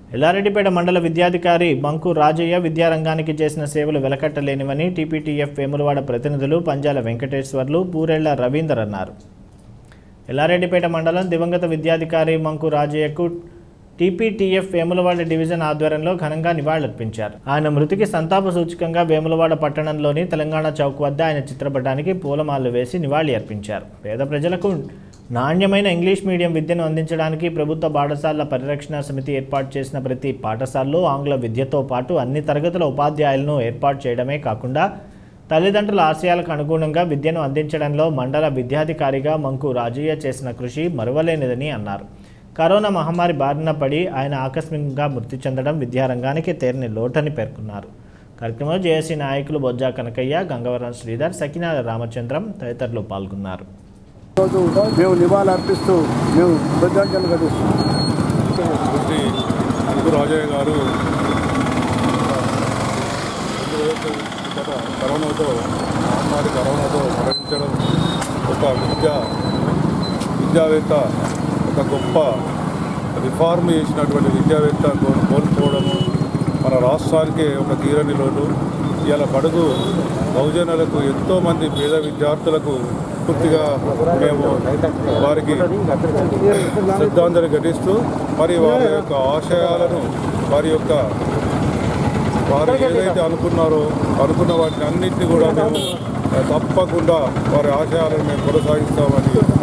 ఎల్లారెడ్డిపేట మండల విద్యాధికారి బంకు రాజయ్య విద్యారంగానికి చేసిన సేవలు వెలకట్టలేనివని టీపీటీఎఫ్ వేములవాడ ప్రతినిధులు పంజాల వెంకటేశ్వర్లు పూరెళ్ల రవీందర్ అన్నారు ఎల్లారెడ్డిపేట మండలం దివంగత విద్యాధికారి మంకు రాజయ్యకు టీపీటీఎఫ్ వేములవాడ డివిజన్ ఆధ్వర్యంలో ఘనంగా నివాళులర్పించారు ఆయన మృతికి సంతాప సూచకంగా వేములవాడ పట్టణంలోని తెలంగాణ చౌక్ వద్ద ఆయన చిత్రపటానికి పూలమాలలు వేసి నివాళి అర్పించారు పేద ప్రజలకు నాణ్యమైన ఇంగ్లీష్ మీడియం విద్యను అందించడానికి ప్రభుత్వ పాఠశాలల పరిరక్షణ సమితి ఏర్పాటు చేసిన ప్రతి పాఠశాలలో ఆంగ్ల విద్యతో పాటు అన్ని తరగతుల ఉపాధ్యాయులను ఏర్పాటు చేయడమే కాకుండా తల్లిదండ్రుల ఆశయాలకు అనుగుణంగా విద్యను అందించడంలో మండల విద్యాధికారిగా మంకు రాజయ్య చేసిన కృషి మరువలేనిదని అన్నారు కరోనా మహమ్మారి బారిన పడి ఆయన ఆకస్మికంగా మృతి చెందడం విద్యారంగానికి తేరని లోటని పేర్కొన్నారు కార్యక్రమంలో జేఏసీ నాయకులు బొజ్జా కనకయ్య గంగవరం శ్రీధర్ సకినాల రామచంద్రం తదితరులు పాల్గొన్నారు రోజు మేము నివాళులు అర్పిస్తూ మేము శ్రద్ధాంజలి ఘటిస్తున్నాం శ్రీ అంకు రాజయ్య గారు రెండు రోజుల కిందట కరోనాతో మహమ్మారి కరోనాతో మరణించడం ఒక విద్యా విద్యావేత్త ఒక గొప్ప రిఫార్మ్ చేసినటువంటి విద్యావేత్త కో- కోల్పోవడం మన రాష్ట్రానికి ఒక తీరని లోటు ఇవాళ బడుగు బహుజనులకు ఎంతోమంది పేద విద్యార్థులకు పూర్తిగా మేము వారికి శ్రద్ధాంజలి ఘటిస్తూ మరి వారి యొక్క ఆశయాలను వారి యొక్క వారు ఏదైతే అనుకున్నారో అనుకున్న వాటిని అన్నింటినీ కూడా మేము తప్పకుండా వారి ఆశయాలను మేము కొనసాగిస్తామని